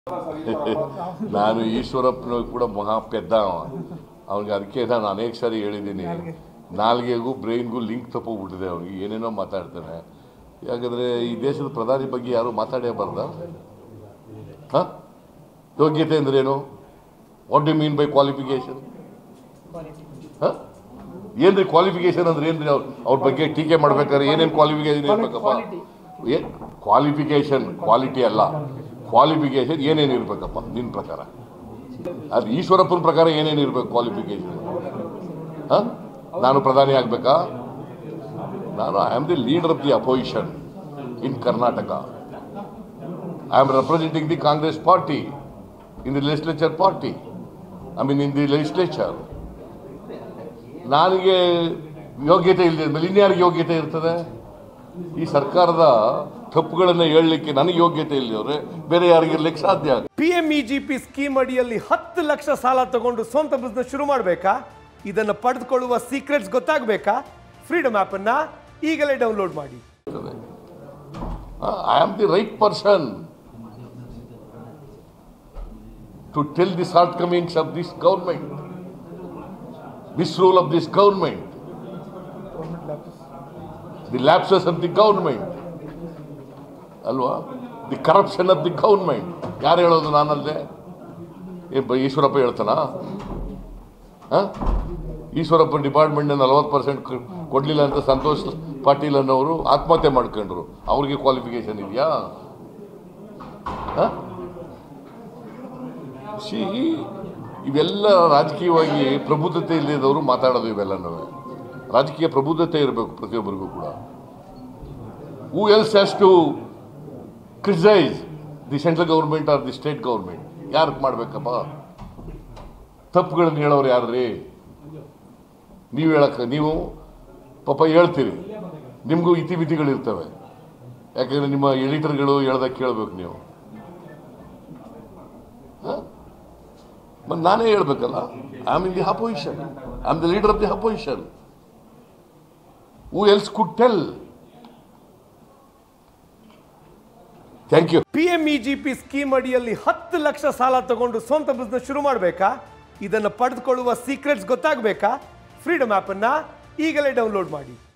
ನಾನು ಈಶ್ವರಪ್ಪನ ಕೂಡ ಮಹಾ ಪೆದ್ದ ಅವ ಅವ್ನಿಗೆ ಅದಕ್ಕೆ ನಾನು ಅನೇಕ ಸಾರಿ ಹೇಳಿದ್ದೀನಿ ನಾಲ್ಗೆಗೂ ಬ್ರೈನ್ಗೂ ಲಿಂಕ್ ತಪ್ಪೋಗ್ಬಿಟ್ಟಿದೆ ಅವ್ನಿಗೆ ಏನೇನೋ ಮಾತಾಡ್ತಾನೆ ಯಾಕಂದರೆ ಈ ದೇಶದ ಪ್ರಧಾನಿ ಬಗ್ಗೆ ಯಾರು ಮಾತಾಡೇಬಾರ್ದ ಹಾಂ ಯೋಗ್ಯತೆ ಅಂದ್ರೇನು what do mean by qualification ಹಾಂ ಏನ್ರಿ ಕ್ವಾಲಿಫಿಕೇಶನ್ ಅಂದ್ರೆ ಏನ್ರಿ ಅವ್ರ ಅವ್ರ ಬಗ್ಗೆ ಟೀಕೆ ಮಾಡ್ಬೇಕಾದ್ರೆ ಏನೇನು ಕ್ವಾಲಿಫಿಕೇಶನ್ ಇರ್ಬೇಕಪ್ಪ ಏ ಕ್ವಾಲಿಫಿಕೇಶನ್ ಕ್ವಾಲಿಟಿ ಅಲ್ಲ ಕ್ವಾಲಿಫಿಕೇಶನ್ ಏನೇನು ಇರ್ಬೇಕಪ್ಪ ನಿನ್ನ ಪ್ರಕಾರ ಅದು ಈಶ್ವರಪ್ಪನ ಪ್ರಕಾರ ಏನೇನು ಇರ್ಬೇಕು ಕ್ವಾಲಿಫಿಕೇಶನ್ ಹಾಂ ನಾನು ಪ್ರಧಾನಿ ಆಗಬೇಕಾ ನಾನು I am the leader of the opposition in Karnataka I am representing the Congress party in the legislature party I mean in the legislature ನನಗೆ ಯೋಗ್ಯತೆ ಇಲ್ಲದೆ ಮೇಲೆ ಇನ್ಯಾರಿಗೆ ಯೋಗ್ಯತೆ ಇರ್ತದೆ ಈ ಸರ್ಕಾರದ ತಪ್ಪುಗಳನ್ನು ಹೇಳಲಿಕ್ಕೆ ನನಗೆ ಯೋಗ್ಯತೆ ಇಲ್ಲದವ್ರೆ ಬೇರೆ ಯಾರಿಗಿರ್ಲಿಕ್ಕೆ ಸಾಧ್ಯ ಆಗ P M E G P scheme ಅಡಿಯಲ್ಲಿ ಹತ್ತು ಲಕ್ಷ ಸಾಲ ತಗೊಂಡು ಸ್ವಂತ ಬಿಸ್ನೆಸ್ ಶುರು ಮಾಡಬೇಕಾ ಇದನ್ನು ಪಡೆದುಕೊಳ್ಳುವ ಸೀಕ್ರೆಟ್ಸ್ ಗೊತ್ತಾಗಬೇಕಾ ಫ್ರೀಡಮ್ ಆ್ಯಪನ್ನು ಈಗಲೇ ಡೌನ್ಲೋಡ್ ಮಾಡಿ I am the right person to tell the shortcomings of this government misrule of this government, the lapses of the government, ಅಲ್ವಾ the corruption of the government ಯಾರು ಹೇಳೋದು ನಾನಲ್ಲದೆ ಏ ಬ- ಈಶ್ವರಪ್ಪ ಹೇಳ್ತಾನ ಈಶ್ವರಪ್ಪ ಡಿಪಾರ್ಟ್ಮೆಂಟ್ ನಲವತ್ತು ಪರ್ಸೆಂಟ್ ಕೊಡಲಿಲ್ಲ ಅಂತ ಸಂತೋಷ್ ಪಾಟೀಲ್ ಅನ್ನೋರು ಆತ್ಮಹತ್ಯೆ ಮಾಡ್ಕೊಂಡ್ರು ಅವ್ರಿಗೆ ಕ್ವಾಲಿಫಿಕೇಶನ್ ಇದೆಯಾ ಸಿ ಇವೆಲ್ಲ ರಾಜಕೀಯವಾಗಿ ಪ್ರಬುದ್ಧತೆ ಇಲ್ಲದವರು ಮಾತಾಡೋದು ಇವೆಲ್ಲನೂ ರಾಜಕೀಯ ಪ್ರಬುದ್ಧತೆ ಇರಬೇಕು ಪ್ರತಿಯೊಬ್ಬರಿಗೂ ಕೂಡ who else has to criticise the central government or the state government ಯಾರು ಮಾಡ್ಬೇಕಪ್ಪ ತಪ್ಪುಗಳನ್ನು ಹೇಳೋರು ಯಾರ್ರಿ ನೀವು ಹೇಳಕ್ಕೆ ನೀವು ಪಾಪ ಹೇಳ್ತೀರಿ ನಿಮಗೂ ಇತಿಮಿತಿಗಳಿರ್ತವೆ ಯಾಕಂದ್ರೆ ನಿಮ್ಮ ಎಡಿಟರ್ಗಳು ಹೇಳ್ದಾಗ ಕೇಳಬೇಕು ನೀವು ಮತ್ತೆ ನಾನೇ ಹೇಳ್ಬೇಕಲ್ಲ I am in the opposition I am the leader of the opposition who else could tell thank you P M E G P scheme ಅಡಿಯಲ್ಲಿ ಹತ್ತು ಲಕ್ಷ ಸಾಲ ತಗೊಂಡು ಸ್ವಂತ ಬಿಸ್ನೆಸ್ ಶುರು ಮಾಡಬೇಕಾ ಇದನ್ನು ಪಡೆದುಕೊಳ್ಳುವ ಸೀಕ್ರೆಟ್ಸ್ ಗೊತ್ತಾಗಬೇಕಾ ಫ್ರೀಡಮ್ ಆ್ಯಪನ್ನು ಈಗಲೇ ಡೌನ್ಲೋಡ್ ಮಾಡಿ